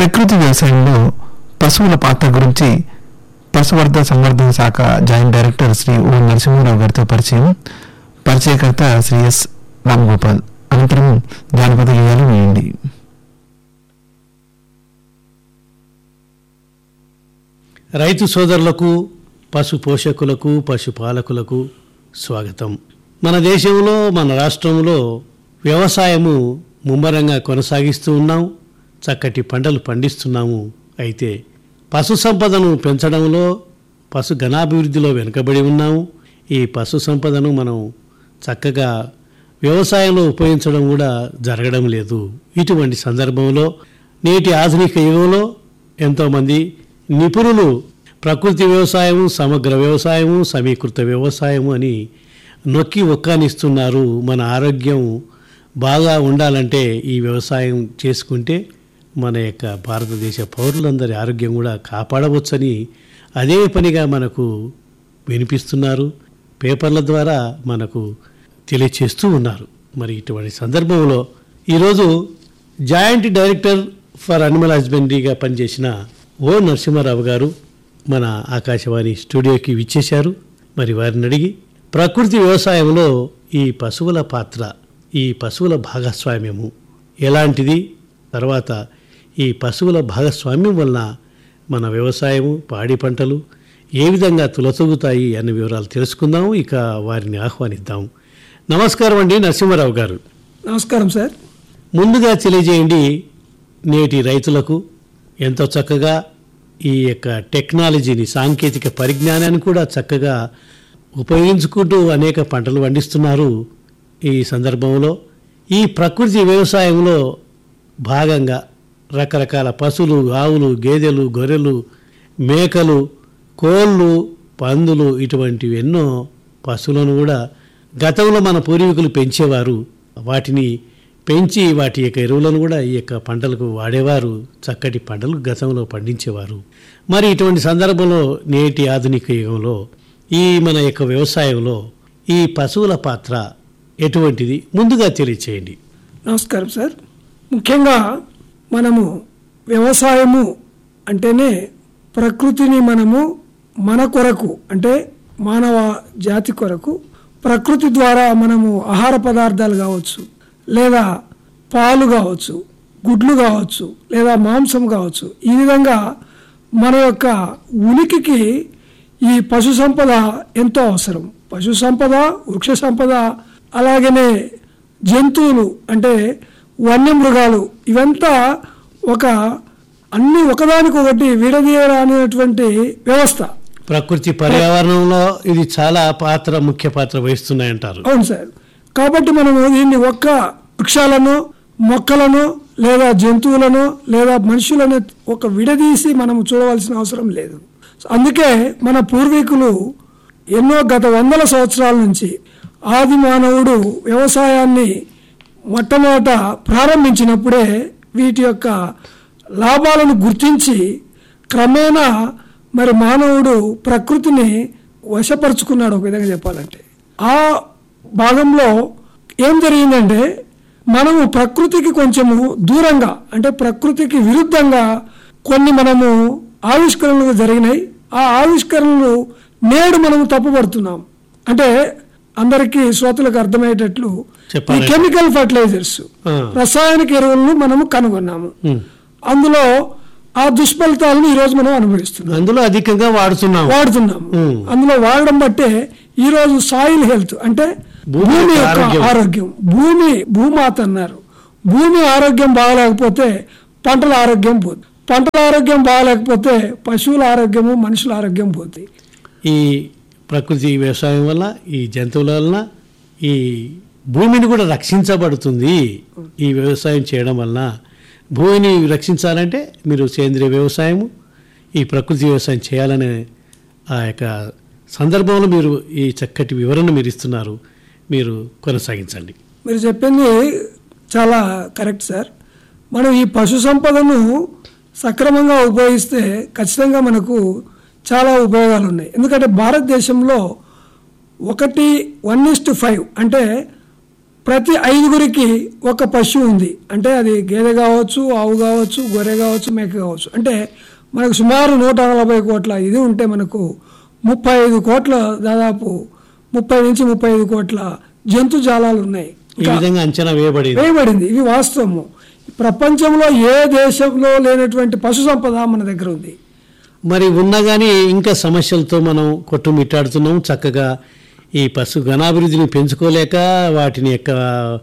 ప్రకృతి వ్యవసాయంలో పశువుల పాత్ర గురించి పశువర్ధ సంవర్ధన శాఖ joint director Shri O Narasimharao గారితో పరిచయం పరిచయకర్త శ్రీ ఎస్ రామ్గోపాల్ అనంతరం జానపద గేయాలు వేయండి రైతు సోదరులకు పశు పోషకులకు పశుపాలకులకు స్వాగతం మన దేశంలో మన రాష్ట్రంలో వ్యవసాయము ముమ్మరంగా కొనసాగిస్తూ ఉన్నాం చక్కటి పంటలు పండిస్తున్నాము అయితే పశు సంపదను పెంచడంలో పశు ఘనాభివృద్ధిలో వెనుకబడి ఉన్నాము ఈ పశు సంపదను మనం చక్కగా వ్యవసాయంలో ఉపయోగించడం కూడా జరగడం లేదు ఇటువంటి సందర్భంలో నేటి ఆధునిక యుగంలో ఎంతోమంది నిపుణులు ప్రకృతి వ్యవసాయము సమగ్ర వ్యవసాయము సమీకృత వ్యవసాయము అని నొక్కి ఒక్కానిస్తున్నారు మన ఆరోగ్యం బాగా ఉండాలంటే ఈ వ్యవసాయం చేసుకుంటే మన యొక్క భారతదేశ పౌరులందరి ఆరోగ్యం కూడా కాపాడవచ్చని అదే పనిగా మనకు వినిపిస్తున్నారు పేపర్ల ద్వారా మనకు తెలియచేస్తూ ఉన్నారు మరి ఇటువంటి సందర్భంలో ఈరోజు జాయింట్ డైరెక్టర్ ఫర్ అనిమల్ హస్బెండరీగా పనిచేసిన ఓ నరసింహారావు గారు మన ఆకాశవాణి స్టూడియోకి విచ్చేశారు మరి వారిని అడిగి ప్రకృతి వ్యవసాయంలో ఈ పశువుల పాత్ర ఈ పశువుల భాగస్వామ్యము ఎలాంటిది తర్వాత ఈ పశువుల భాగస్వామ్యం వలన మన వ్యవసాయము పాడి పంటలు ఏ విధంగా తులతూగుతాయి అన్న వివరాలు తెలుసుకుందాము ఇక వారిని ఆహ్వానిద్దాం నమస్కారం అండి నరసింహారావు గారు నమస్కారం సార్ ముందుగా తెలియజేయండి నేటి రైతులకు ఎంతో చక్కగా ఈ యొక్క టెక్నాలజీని సాంకేతిక పరిజ్ఞానాన్ని కూడా చక్కగా ఉపయోగించుకుంటూ అనేక పంటలు పండిస్తున్నారు ఈ సందర్భంలో ఈ ప్రకృతి వ్యవసాయంలో భాగంగా రకరకాల పశువులు ఆవులు గేదెలు గొర్రెలు మేకలు కోళ్ళు పందులు ఇటువంటివి ఎన్నో పశువులను కూడా గతంలో మన పూర్వీకులు పెంచేవారు వాటిని పెంచి వాటి యొక్క ఎరువులను కూడా ఈ యొక్క పంటలకు వాడేవారు చక్కటి పంటలు గతంలో పండించేవారు మరి ఇటువంటి సందర్భంలో నేటి ఆధునిక యుగంలో ఈ మన యొక్క వ్యవసాయంలో ఈ పశువుల పాత్ర ఎటువంటిది ముందుగా తెలియచేయండి నమస్కారం సార్ ముఖ్యంగా మనము వ్యవసాయము అంటేనే ప్రకృతిని మనము మన కొరకు అంటే మానవ జాతి కొరకు ప్రకృతి ద్వారా మనము ఆహార పదార్థాలు కావచ్చు లేదా పాలు కావచ్చు గుడ్లు కావచ్చు లేదా మాంసం కావచ్చు ఈ విధంగా మన యొక్క ఉనికికి ఈ పశు సంపద ఎంతో అవసరం పశు సంపద వృక్ష సంపద అలాగనే జంతువులు అంటే వన్యమృగాలు ఇవంతా ఒక అన్ని ఒకదానికొకటి విడదీయరానిటువంటి వ్యవస్థ ప్రకృతి పర్యావరణంలో ఇది చాలా పాత్ర ముఖ్య పాత్ర వహిస్తున్నాయంటారు అవును సార్ కాబట్టి మనము దీన్ని ఒక్క వృక్షాలను మొక్కలను లేదా జంతువులను లేదా మనుషులను ఒక విడదీసి మనం చూడవలసిన అవసరం లేదు అందుకే మన పూర్వీకులు ఎన్నో గత వందల సంవత్సరాల నుంచి ఆది మానవుడు వ్యవసాయాన్ని మొట్టమొదట ప్రారంభించినప్పుడే వీటి యొక్క లాభాలను గుర్తించి క్రమేణా మరి మానవుడు ప్రకృతిని వశపరుచుకున్నాడు ఒక విధంగా చెప్పాలంటే ఆ భాగంలో ఏం జరిగిందంటే మనము ప్రకృతికి కొంచెము దూరంగా అంటే ప్రకృతికి విరుద్ధంగా కొన్ని మనము ఆవిష్కరణలు జరిగినాయి ఆ ఆవిష్కరణలు నేడు మనము తప్పుపడుతున్నాం అంటే అందరికీ శ్రోతలకు అర్థమయ్యేటట్లు ఈ చెప్పాలి. కెమికల్ ఫర్టిలైజర్స్ ఆ. రసాయనిక ఎరువులను మనము కనుగొన్నాము ఉమ్. అందులో ఆ దుష్ఫలితాలను ఈ రోజు మనం అనుభవిస్తున్నాం అందులో అధికంగా వాడుతున్నాం వాడుతున్నాము ఉమ్. అందులో వాడడం బట్టే ఈ రోజు సాయిల్ హెల్త్ అంటే భూమి భూమి యొక్క యొక్క ఆరోగ్యం. ఆరోగ్యం భూమి భూమాత అన్నారు భూమి ఆరోగ్యం బాగలేకపోతే పంటల ఆరోగ్యం పోతుంది పంటల ఆరోగ్యం బాగలేకపోతే పశువుల ఆరోగ్యము మనుషుల ఆరోగ్యం పోతుంది ఈ ప్రకృతి వ్యవసాయం వల్ల ఈ జంతువుల వలన ఈ భూమిని కూడా రక్షించబడుతుంది ఈ వ్యవసాయం చేయడం వలన భూమిని రక్షించాలంటే మీరు సేంద్రియ వ్యవసాయము ఈ ప్రకృతి వ్యవసాయం చేయాలనే ఆ యొక్క సందర్భంలో మీరు ఈ చక్కటి వివరణ మీరు ఇస్తున్నారు మీరు కొనసాగించండి మీరు చెప్పింది చాలా కరెక్ట్ సార్ మనం ఈ పశు సంపదను సక్రమంగా ఉపయోగిస్తే ఖచ్చితంగా మనకు చాలా ఉపయోగాలు ఉన్నాయి ఎందుకంటే భారతదేశంలో ఒకటి వన్ ఇస్ టు ఫైవ్ అంటే ప్రతి ఐదుగురికి ఒక పశువు ఉంది అంటే అది గేదె కావచ్చు ఆవు కావచ్చు గొర్రె కావచ్చు మేక కావచ్చు అంటే మనకు సుమారు నూట నలభై కోట్ల ఇది ఉంటే మనకు ముప్పై ఐదు కోట్ల దాదాపు ముప్పై నుంచి ముప్పై ఐదు కోట్ల జంతు జాలాలు ఉన్నాయి ఈ విధంగా అంచనా వేయబడింది వేయబడింది ఇవి వాస్తవము ప్రపంచంలో ఏ దేశంలో లేనటువంటి పశు సంపద మన దగ్గర ఉంది మరి ఉన్నా కానీ ఇంకా సమస్యలతో మనం కొట్టుమిట్టాడుతున్నాం చక్కగా ఈ పశు ఘనాభివృద్ధిని పెంచుకోలేక వాటిని యొక్క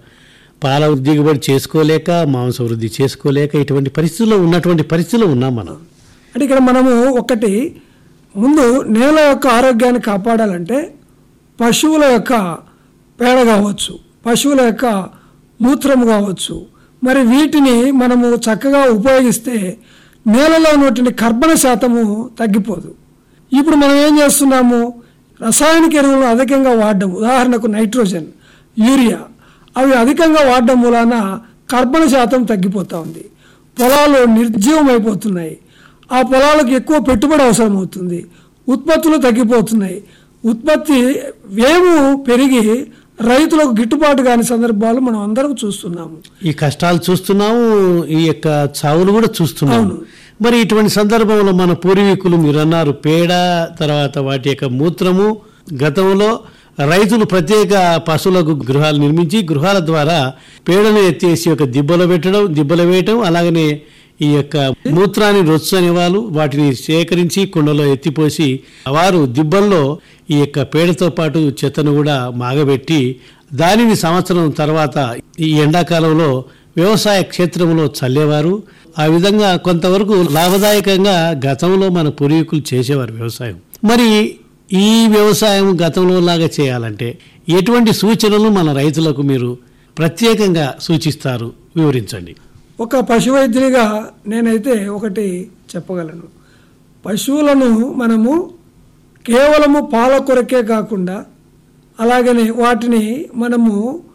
పాల దిగుబడి చేసుకోలేక మాంస వృద్ధి చేసుకోలేక ఇటువంటి పరిస్థితుల్లో ఉన్నటువంటి పరిస్థితుల్లో ఉన్నాం మనం అంటే ఇక్కడ మనము ఒకటి ముందు నేల యొక్క ఆరోగ్యాన్ని కాపాడాలంటే పశువుల యొక్క పేడ కావచ్చు పశువుల యొక్క మూత్రము కావచ్చు మరి వీటిని మనము చక్కగా ఉపయోగిస్తే నేలలో ఉన్నటువంటి కర్బన శాతము తగ్గిపోదు ఇప్పుడు మనం ఏం చేస్తున్నాము రసాయనిక ఎరువులను అధికంగా వాడడం ఉదాహరణకు నైట్రోజన్ యూరియా అవి అధికంగా వాడడం మూలాన కర్బన శాతం తగ్గిపోతూ ఉంది పొలాలు నిర్జీవం అయిపోతున్నాయి ఆ పొలాలకు ఎక్కువ పెట్టుబడి అవసరం అవుతుంది ఉత్పత్తులు తగ్గిపోతున్నాయి ఉత్పత్తి వ్యయము పెరిగి రైతులకు గిట్టుబాటు కాని సందర్భాలు మనం అందరం చూస్తున్నాము ఈ కష్టాలు చూస్తున్నాము ఈ యొక్క చావులు కూడా చూస్తున్నాము మరి ఇటువంటి సందర్భంలో మన పూర్వీకులు మీరు అన్నారు పేడ తర్వాత వాటి యొక్క మూత్రము గతంలో రైతులు ప్రత్యేక పశువులకు గృహాలు నిర్మించి గృహాల ద్వారా పేడను ఎత్తేసి ఒక దిబ్బలో పెట్టడం దిబ్బలో వేయటం అలాగనే ఈ యొక్క మూత్రాన్ని రొచ్చు అనేవాళ్ళు వాటిని సేకరించి కుండలో ఎత్తిపోసి వారు దిబ్బల్లో ఈ యొక్క పేడతో పాటు చెత్తను కూడా మాగబెట్టి దానిని సంవత్సరం తర్వాత ఈ ఎండాకాలంలో వ్యవసాయ క్షేత్రంలో చల్లేవారు ఆ విధంగా కొంతవరకు లాభదాయకంగా గతంలో మన పూర్వీకులు చేసేవారు వ్యవసాయం మరి ఈ వ్యవసాయం గతంలో లాగా చేయాలంటే ఎటువంటి సూచనలు మన రైతులకు మీరు ప్రత్యేకంగా సూచిస్తారు వివరించండి ఒక పశు వైద్యునిగా నేనైతే ఒకటి చెప్పగలను పశువులను మనము కేవలము పాల కొరకే కాకుండా అలాగనే వాటిని మనము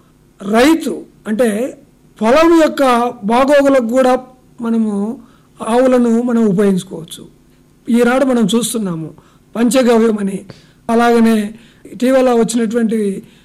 రైతు అంటే పొలం యొక్క బాగోగులకు కూడా మనము ఆవులను మనం ఉపయోగించుకోవచ్చు ఈనాడు మనం చూస్తున్నాము పంచగవ్యం అని అలాగనే ఇటీవల వచ్చినటువంటి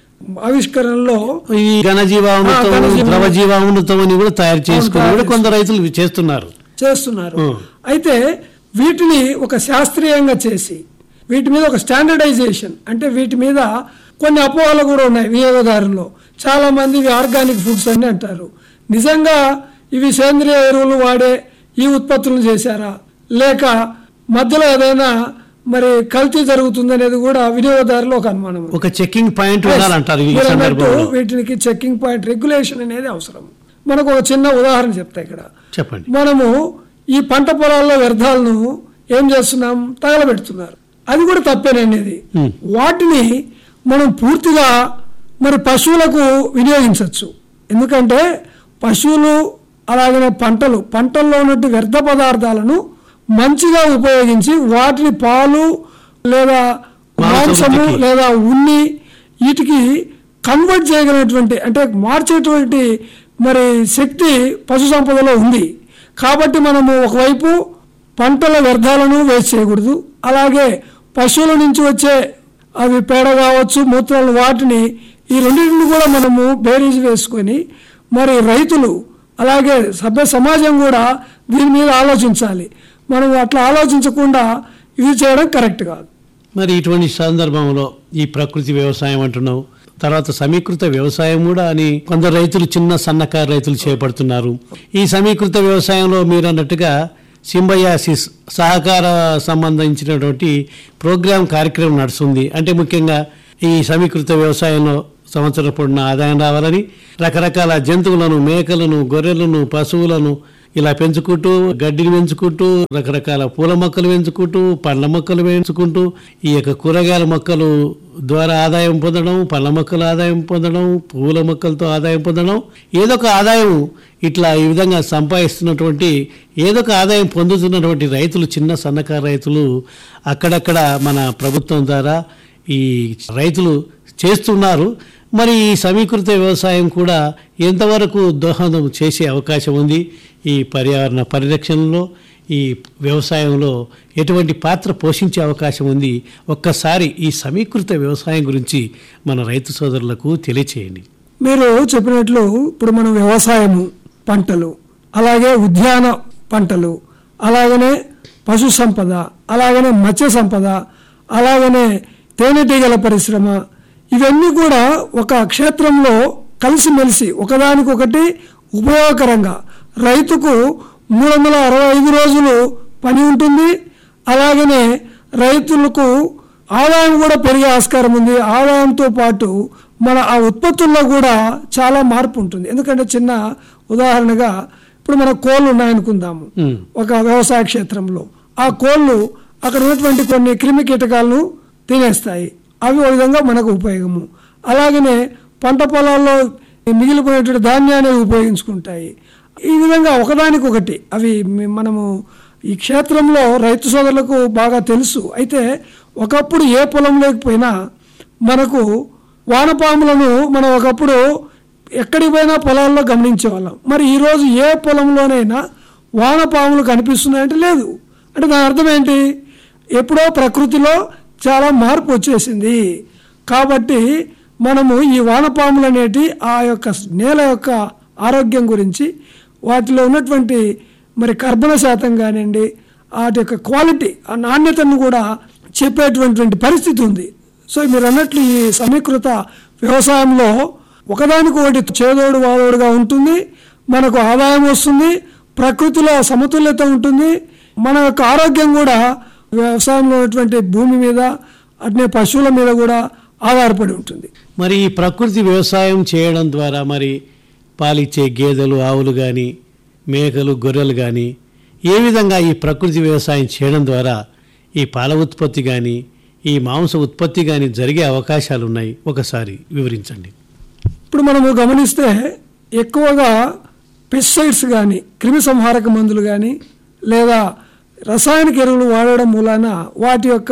ఆవిష్కరణలో ఈ ఘనజీవామృతం ఆ, ఘనజీవామృతం. ద్రవ జీవామృతం అని కూడా తయారు చేసుకుని కూడా కొందరు రైతులు చేస్తున్నారు చేస్తున్నారు ఉం. అయితే వీటిని ఒక శాస్త్రీయంగా చేసి వీటి మీద ఒక స్టాండర్డైజేషన్ అంటే వీటి మీద కొన్ని అపోహలు కూడా ఉన్నాయి వినియోగదారుల్లో చాలా మంది ఇవి ఆర్గానిక్ ఫుడ్స్ అని అంటారు నిజంగా ఇవి సేంద్రియ ఎరువులు వాడే ఈ ఉత్పత్తులను చేశారా లేక మధ్యలో ఏదైనా మరి కల్తీ జరుగుతుంది అనేది కూడా వినియోగదారులు ఒక అనుమానం ఒక చెక్కింగ్ పాయింట్ ఉండాలంటారు ఈ మీరు అన్నట్టు సందర్భంలో వీటికి చెక్కింగ్ పాయింట్ రెగ్యులేషన్ అనేది అవసరం మనకు ఒక చిన్న ఉదాహరణ చెప్తా ఇక్కడ చెప్పండి మనము ఈ పంట పొలాల్లో వ్యర్థాలను ఏం చేస్తున్నాం తగలబెడుతున్నారు అది కూడా తప్పేననేది Hmm. వాటిని మనం పూర్తిగా మరి పశువులకు వినియోగించవచ్చు ఎందుకంటే పశువులు అలాగనే పంటలు పంటల్లో ఉన్నట్టు వ్యర్థ పదార్థాలను మంచిగా ఉపయోగించి వాటిని పాలు లేదా మాంసము మాంసంకి. లేదా ఉన్ని వీటికి కన్వర్ట్ చేయగలిగినటువంటి అంటే మార్చేటువంటి మరి శక్తి పశు సంపదలో ఉంది కాబట్టి మనము ఒకవైపు పంటల వ్యర్థాలను వేస్ట్ చేయకూడదు అలాగే పశువుల నుంచి వచ్చే అవి పేడ కావచ్చు మూత్రాలు వాటిని ఈ రెండింటిని కూడా మనము బేరీజ్ వేసుకొని మరి రైతులు అలాగే సభ్య సమాజం కూడా దీని మీద ఆలోచించాలి మనం అట్లా ఆలోచించకుండా ఇది చేయడం కరెక్ట్ కాదు మరి ఇటువంటి సందర్భంలో ఈ ప్రకృతి వ్యవసాయం అంటున్నావు తర్వాత సమీకృత వ్యవసాయం కూడా అని కొందరు రైతులు చిన్న సన్నకారు రైతులు చేపడుతున్నారు ఈ సమీకృత వ్యవసాయంలో మీరు అన్నట్టుగా సింబయాసిస్ సహకార సంబంధించినటువంటి ప్రోగ్రామ్ కార్యక్రమం నడుస్తుంది అంటే ముఖ్యంగా ఈ సమీకృత వ్యవసాయంలో సంవత్సరం పొడిన ఆదాయం రావాలని రకరకాల జంతువులను మేకలను గొర్రెలను పశువులను ఇలా పెంచుకుంటూ గడ్డిని పెంచుకుంటూ రకరకాల పూల మొక్కలు పెంచుకుంటూ పండ్ల మొక్కలు పెంచుకుంటూ ఈ యొక్క కూరగాయల మొక్కలు ద్వారా ఆదాయం పొందడం పండ్ల మొక్కల ఆదాయం పొందడం పూల మొక్కలతో ఆదాయం పొందడం ఏదో ఒక ఆదాయం ఇట్లా ఈ విధంగా సంపాదిస్తున్నటువంటి ఏదో ఒక ఆదాయం పొందుతున్నటువంటి రైతులు చిన్న సన్నకారు రైతులు అక్కడక్కడ మన ప్రభుత్వం ద్వారా ఈ రైతులు చేస్తున్నారు మరి ఈ సమీకృత వ్యవసాయం కూడా ఎంతవరకు దోహదం చేసే అవకాశం ఉంది ఈ పర్యావరణ పరిరక్షణలో ఈ వ్యవసాయంలో ఎటువంటి పాత్ర పోషించే అవకాశం ఉంది ఒక్కసారి ఈ సమీకృత వ్యవసాయం గురించి మన రైతు సోదరులకు తెలియచేయండి మీరు చెప్పినట్లు ఇప్పుడు మనం వ్యవసాయము పంటలు అలాగే ఉద్యాన పంటలు అలాగనే పశు సంపద అలాగనే మత్స్య సంపద అలాగనే తేనెటీగల పరిశ్రమ ఇవన్నీ కూడా ఒక క్షేత్రంలో కలిసిమెలిసి ఒకదానికొకటి ఉపయోగకరంగా రైతుకు మూడు వందల అరవై ఐదు రోజులు పని ఉంటుంది అలాగనే రైతులకు ఆదాయం కూడా పెరిగే ఆస్కారం ఉంది ఆదాయంతో పాటు మన ఆ ఉత్పత్తుల్లో కూడా చాలా మార్పు ఉంటుంది ఎందుకంటే చిన్న ఉదాహరణగా ఇప్పుడు మన కోళ్ళు ఉన్నాయనుకుందాము ఉమ్. ఒక వ్యవసాయ క్షేత్రంలో ఆ కోళ్ళు అక్కడ ఉన్నటువంటి కొన్ని క్రిమి కీటకాలను తినేస్తాయి అవి ఒక విధంగా మనకు ఉపయోగము అలాగనే పంట పొలాల్లో మిగిలిపోయినటువంటి ధాన్యాన్ని ఉపయోగించుకుంటాయి ఈ విధంగా ఒకదానికొకటి అవి మి- మనము ఈ క్షేత్రంలో రైతు సోదరులకు బాగా తెలుసు అయితే ఒకప్పుడు ఏ పొలం లేకపోయినా మనకు వానపాములను మనం ఒకప్పుడు ఎక్కడికి పోయినా పొలాల్లో గమనించేవాళ్ళం మరి ఈరోజు ఏ పొలంలోనైనా వానపాములు కనిపిస్తున్నాయంటే లేదు అంటే దాని అర్థం ఏంటి ఎప్పుడో ప్రకృతిలో చాలా మార్పు వచ్చేసింది కాబట్టి మనము ఈ వానపాములు అనేటి ఆ యొక్క నేల యొక్క ఆరోగ్యం గురించి వాటిలో ఉన్నటువంటి మరి కర్బన శాతం కానివ్వండి వాటి యొక్క క్వాలిటీ ఆ నాణ్యతను కూడా చెప్పేటువంటి పరిస్థితి ఉంది సో మీరు అన్నట్లు ఈ సమీకృత వ్యవసాయంలో ఒకదానికొకటి చేదోడు వాదోడుగా ఉంటుంది మనకు ఆదాయం వస్తుంది ప్రకృతిలో సమతుల్యత ఉంటుంది మన యొక్క ఆరోగ్యం కూడా వ్యవసాయంలో ఉన్నటువంటి భూమి మీద అట్నే పశువుల మీద కూడా ఆధారపడి ఉంటుంది మరి ఈ ప్రకృతి వ్యవసాయం చేయడం ద్వారా మరి పాలిచ్చే గేదెలు ఆవులు కానీ మేకలు గొర్రెలు కానీ ఏ విధంగా ఈ ప్రకృతి వ్యవసాయం చేయడం ద్వారా ఈ పాల ఉత్పత్తి కానీ ఈ మాంస ఉత్పత్తి కానీ జరిగే అవకాశాలు ఉన్నాయి ఒకసారి వివరించండి ఇప్పుడు మనము గమనిస్తే ఎక్కువగా పెస్టిసైడ్స్ కానీ క్రిమి సంహారక మందులు కానీ లేదా రసాయనిక ఎరువులు వాడడం మూలాన వాటి యొక్క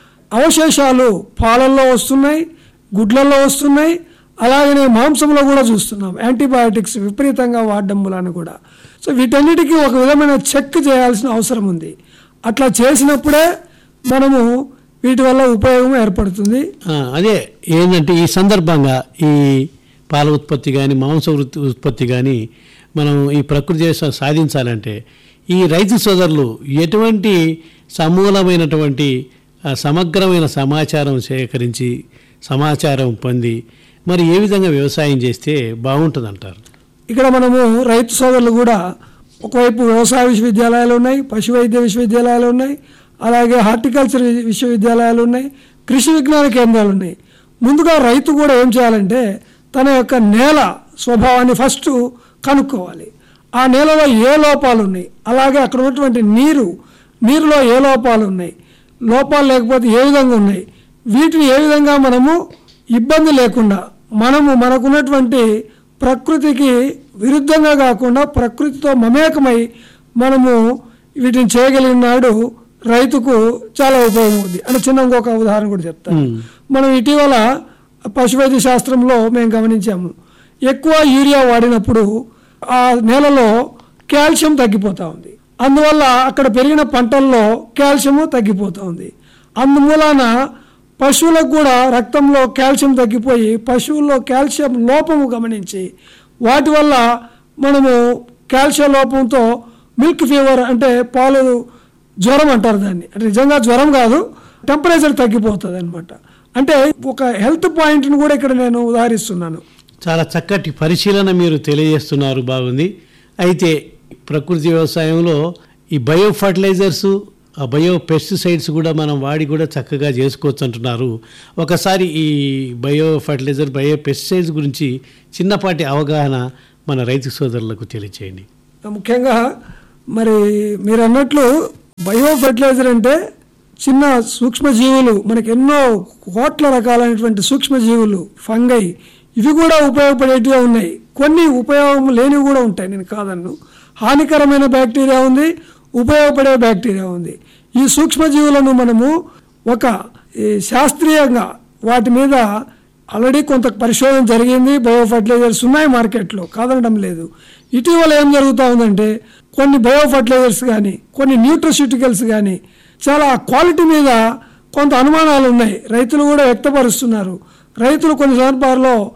అవశేషాలు పాలల్లో వస్తున్నాయి గుడ్లల్లో వస్తున్నాయి అలాగనే మాంసంలో కూడా చూస్తున్నాం యాంటీబయాటిక్స్ విపరీతంగా వాడడం మూలాన కూడా సో వీటన్నిటికీ ఒక విధమైన చెక్ చేయాల్సిన అవసరం ఉంది అట్లా చేసినప్పుడే మనము వీటి వల్ల ఉపయోగం ఏర్పడుతుంది ఆ, అదే ఏంటంటే ఈ సందర్భంగా ఈ పాల ఉత్పత్తి కానీ మాంస వృత్తి ఉత్పత్తి కానీ మనం ఈ ప్రకృతి వ్యవసాయం సాధించాలంటే ఈ రైతు సోదరులు ఎటువంటి సమూలమైనటువంటి ఆ, సమగ్రమైన సమాచారం సేకరించి సమాచారం పొంది మరి ఏ విధంగా వ్యవసాయం చేస్తే బాగుంటుంది అంటారు ఇక్కడ మనము రైతు సోదరులు కూడా ఒకవైపు వ్యవసాయ విశ్వవిద్యాలయాలు ఉన్నాయి పశు వైద్య విశ్వవిద్యాలయాలు ఉన్నాయి అలాగే హార్టికల్చర్ వి- విశ్వవిద్యాలయాలు ఉన్నాయి కృషి విజ్ఞాన కేంద్రాలు ఉన్నాయి ముందుగా రైతు కూడా ఏం చేయాలంటే తన యొక్క నేల స్వభావాన్ని ఫస్ట్ కనుక్కోవాలి ఆ నేలలో ఏ లోపాలు ఉన్నాయి అలాగే అక్కడ ఉన్నటువంటి నీరు నీరులో ఏ లోపాలు ఉన్నాయి లోపాలు లేకపోతే ఏ విధంగా ఉన్నాయి వీటిని ఏ విధంగా మనము ఇబ్బంది లేకుండా మనము మనకున్నటువంటి ప్రకృతికి విరుద్ధంగా కాకుండా ప్రకృతితో మమేకమై మనము వీటిని చేయగలిగినాడు రైతుకు చాలా ఉపయోగం ఉంది అంటే చిన్న ఇంకొక ఉదాహరణ కూడా చెప్తాను మ్మ్. మనం ఇటీవల పశువైద్య శాస్త్రంలో మేము గమనించాము ఎక్కువ యూరియా వాడినప్పుడు ఆ నేలలో కాల్షియం తగ్గిపోతా ఉంది అందువల్ల అక్కడ పెరిగిన పంటల్లో కాల్షియము తగ్గిపోతా ఉంది అందుమూలాన పశువులకు కూడా రక్తంలో కాల్షియం తగ్గిపోయి పశువుల్లో కాల్షియం లోపము గమనించి వాటి వల్ల మనము కాల్షియం లోపంతో మిల్క్ ఫీవర్ అంటే పాలు జ్వరం అంటారు దాన్ని అంటే నిజంగా జ్వరం కాదు టెంపరేచర్ తగ్గిపోతుంది అనమాట అంటే ఒక హెల్త్ పాయింట్ని కూడా ఇక్కడ నేను ఉదాహరిస్తున్నాను చాలా చక్కటి పరిశీలన మీరు తెలియజేస్తున్నారు బాగుంది అయితే ప్రకృతి వ్యవసాయంలో ఈ బయో ఫర్టిలైజర్స్ ఆ బయో పెస్టిసైడ్స్ కూడా మనం వాడి కూడా చక్కగా చేసుకోవచ్చు అంటున్నారు ఒకసారి ఈ బయో ఫర్టిలైజర్ బయో పెస్టిసైడ్స్ గురించి చిన్నపాటి అవగాహన మన రైతు సోదరులకు తెలియచేయండి ముఖ్యంగా మరి మీరు అన్నట్లు బయో ఫెర్టిలైజర్ అంటే చిన్న సూక్ష్మజీవులు మనకి ఎన్నో కోట్ల రకాలైనటువంటి సూక్ష్మజీవులు ఫంగై ఇవి కూడా ఉపయోగపడేటివి ఉన్నాయి కొన్ని ఉపయోగం లేనివి కూడా ఉంటాయి నేను కాదన్ను హానికరమైన బ్యాక్టీరియా ఉంది ఉపయోగపడే బ్యాక్టీరియా ఉంది ఈ సూక్ష్మజీవులను మనము ఒక ఈ శాస్త్రీయంగా వాటి మీద ఆల్రెడీ కొంత పరిశోధన జరిగింది బయో ఫర్టిలైజర్స్ ఉన్నాయి మార్కెట్లో కాదనడం లేదు ఇటీవల ఏం జరుగుతూ ఉందంటే కొన్ని బయో ఫర్టిలైజర్స్ కానీ కొన్ని న్యూట్రస్యూటికల్స్ కానీ చాలా క్వాలిటీ మీద కొంత అనుమానాలు ఉన్నాయి రైతులు కూడా వ్యక్తపరుస్తున్నారు రైతులు కొన్ని సందర్భాల్లో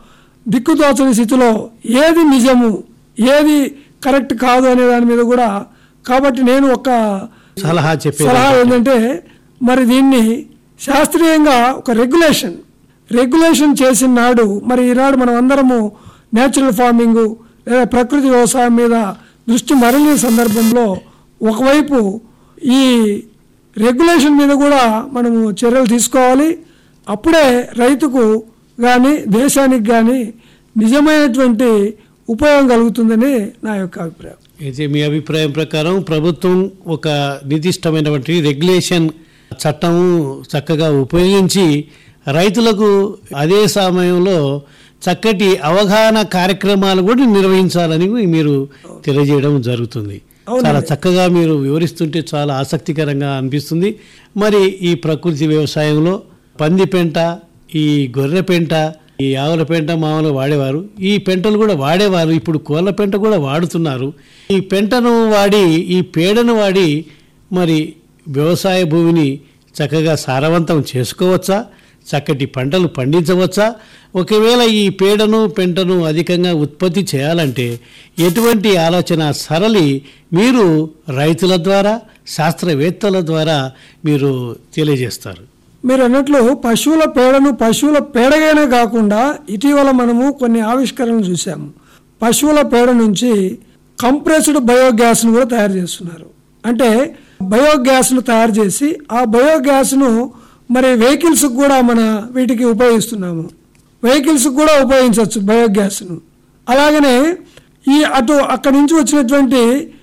దిక్కుతోచని స్థితిలో ఏది నిజము ఏది కరెక్ట్ కాదు అనే దాని మీద కూడా కాబట్టి నేను ఒక సలహా చెప్పేది సలహా ఏంటంటే మరి దీన్ని శాస్త్రీయంగా ఒక రెగ్యులేషన్ రెగ్యులేషన్ చేసిన నాడు మరి ఈనాడు మనం అందరము నేచురల్ ఫార్మింగ్ లేదా ప్రకృతి వ్యవసాయం మీద దృష్టి మరలిన సందర్భంలో ఒకవైపు ఈ రెగ్యులేషన్ మీద కూడా మనము చర్యలు తీసుకోవాలి అప్పుడే రైతుకు కానీ దేశానికి కానీ నిజమైనటువంటి ఉపయోగం కలుగుతుందని నా యొక్క అభిప్రాయం అయితే మీ అభిప్రాయం ప్రకారం ప్రభుత్వం ఒక నిర్దిష్టమైనటువంటి రెగ్యులేషన్ చట్టము చక్కగా ఉపయోగించి రైతులకు అదే సమయంలో చక్కటి అవగాహన కార్యక్రమాలు కూడా నిర్వహించాలని మీరు తెలియజేయడం జరుగుతుంది అవునండి. చాలా చక్కగా మీరు వివరిస్తుంటే చాలా ఆసక్తికరంగా అనిపిస్తుంది మరి ఈ ప్రకృతి వ్యవసాయంలో పంది పెంట ఈ గొర్రె పెంట ఈ ఆవుల పెంట మామూలుగా వాడేవారు ఈ పెంటలు కూడా వాడేవారు ఇప్పుడు కోళ్ళ పెంట కూడా వాడుతున్నారు ఈ పెంటను వాడి ఈ పేడను వాడి మరి వ్యవసాయ భూమిని చక్కగా సారవంతం చేసుకోవచ్చా చక్కటి పంటలు పండించవచ్చా ఒకవేళ ఈ పేడను పెంటను అధికంగా ఉత్పత్తి చేయాలంటే ఎటువంటి ఆలోచన సరళి మీరు రైతుల ద్వారా శాస్త్రవేత్తల ద్వారా మీరు తెలియజేస్తారు మీరు అన్నట్లు పశువుల పేడను పశువుల పేడగానే కాకుండా ఇటీవల మనము కొన్ని ఆవిష్కరణలు చూసాము పశువుల పేడ నుంచి కంప్రెస్డ్ బయోగ్యాస్ను కూడా తయారు చేస్తున్నారు అంటే బయోగ్యాస్ను తయారు చేసి ఆ బయోగ్యాస్ను మరి వెహికల్స్కి కూడా మన వీటికి ఉపయోగిస్తున్నాము వెహికల్స్కి కూడా ఉపయోగించవచ్చు బయోగ్యాస్ను అలాగనే ఈ అటు అక్కడి నుంచి వచ్చినటువంటి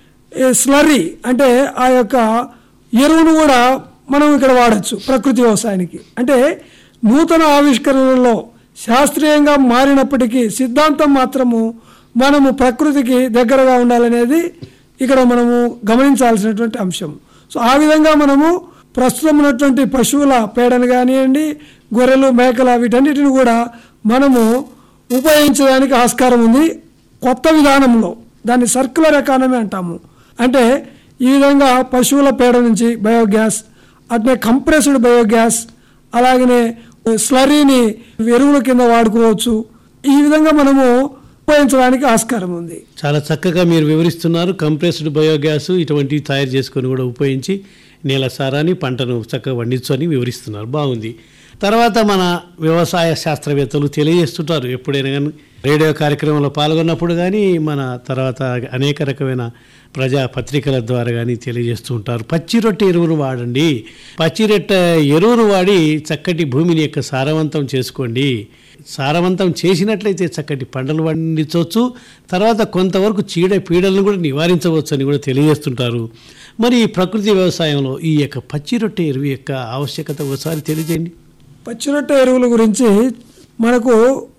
స్లర్రీ అంటే ఆ యొక్క ఎరువును కూడా మనం ఇక్కడ వాడచ్చు ప్రకృతి వ్యవసాయానికి అంటే నూతన ఆవిష్కరణలలో శాస్త్రీయంగా మారినప్పటికీ సిద్ధాంతం మాత్రము మనము ప్రకృతికి దగ్గరగా ఉండాలనేది ఇక్కడ మనము గమనించాల్సినటువంటి అంశం సో ఆ విధంగా మనము ప్రస్తుతం ఉన్నటువంటి పశువుల పేడను కానివ్వండి గొర్రెలు మేకల వీటన్నిటిని కూడా మనము ఉపయోగించడానికి ఆస్కారం ఉంది కొత్త విధానంలో దాన్ని సర్క్యులర్ ఎకానమీ అంటాము అంటే ఈ విధంగా పశువుల పేడ నుంచి బయోగ్యాస్ అట్నే కంప్రెస్డ్ బయోగ్యాస్ అలాగనే స్లరీని ఎరువుల కింద వాడుకోవచ్చు ఈ విధంగా మనము ఉపయోగించడానికి ఆస్కారం ఉంది చాలా చక్కగా మీరు వివరిస్తున్నారు కంప్రెస్డ్ బయోగ్యాస్ ఇటువంటివి తయారు చేసుకొని కూడా ఉపయోగించి నేల సారాన్ని పంటను చక్కగా పండించని వివరిస్తున్నారు బాగుంది తర్వాత మన వ్యవసాయ శాస్త్రవేత్తలు తెలియజేస్తుంటారు ఎప్పుడైనా కానీ రేడియో కార్యక్రమంలో పాల్గొన్నప్పుడు కానీ మన తర్వాత అనేక రకమైన ప్రజా పత్రికల ద్వారా కానీ తెలియజేస్తూ ఉంటారు పచ్చి రొట్టె ఎరువును వాడండి పచ్చి రొట్టె ఎరువును వాడి చక్కటి భూమిని యొక్క సారవంతం చేసుకోండి సారవంతం చేసినట్లయితే చక్కటి పంటలు పండించవచ్చు తర్వాత కొంతవరకు చీడ పీడలను కూడా నివారించవచ్చు అని కూడా తెలియజేస్తుంటారు మరి ఈ ప్రకృతి వ్యవసాయంలో ఈ యొక్క పచ్చి రొట్టె ఎరువు యొక్క ఆవశ్యకత ఒకసారి తెలియజేయండి పచ్చిరొట్ట ఎరువుల గురించి మనకు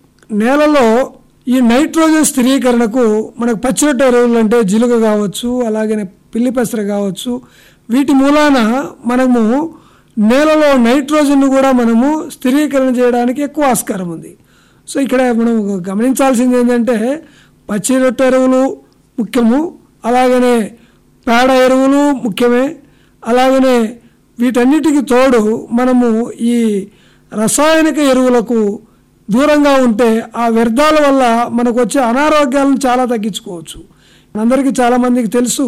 నేలలో ఈ నైట్రోజన్ స్థిరీకరణకు మనకు పచ్చిరొట్ట ఎరువులు అంటే జిలుగ కావచ్చు అలాగనే పిల్లి పెసర కావచ్చు వీటి మూలాన మనము నేలలో నైట్రోజన్ కూడా మనము స్థిరీకరణ చేయడానికి ఎక్కువ ఆస్కారం ఉంది సో ఇక్కడ మనం గమనించాల్సింది ఏంటంటే పచ్చి రొట్టె ఎరువులు ముఖ్యము అలాగనే పేడ ఎరువులు ముఖ్యమే అలాగనే వీటన్నిటికి తోడు మనము ఈ రసాయనిక ఎరువులకు దూరంగా ఉంటే ఆ వ్యర్థాల వల్ల మనకు వచ్చే అనారోగ్యాలను చాలా తగ్గించుకోవచ్చు అందరికీ చాలామందికి తెలుసు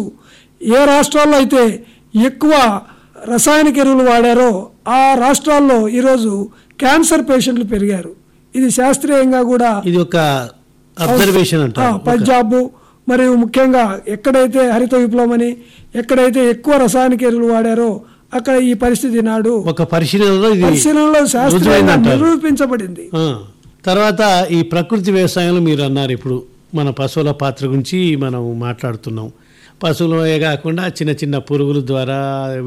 ఏ రాష్ట్రాల్లో అయితే ఎక్కువ రసాయనిక ఎరువులు వాడారో ఆ రాష్ట్రాల్లో ఈరోజు క్యాన్సర్ పేషెంట్లు పెరిగారు ఇది శాస్త్రీయంగా కూడా ఇది ఒక అబ్జర్వేషన్ ఆ, అంటారు ఒక- పంజాబ్ మరియు ముఖ్యంగా ఎక్కడైతే హరిత విప్లవం అని ఎక్కడైతే ఎక్కువ రసాయనిక ఎరువులు వాడారో అక్కడ ఈ పరిస్థితి నాడు ఒక పరిశీలనలో ఇది పరిశీలనలో శాస్త్రీయంగా రుజువైందంటారు. నిరూపించబడింది ఆ, తర్వాత ఈ ప్రకృతి వ్యవసాయంలో మీరు అన్నారు ఇప్పుడు మన పశువుల పాత్ర గురించి మనం మాట్లాడుతున్నాం పశువులే కాకుండా చిన్న చిన్న పురుగుల ద్వారా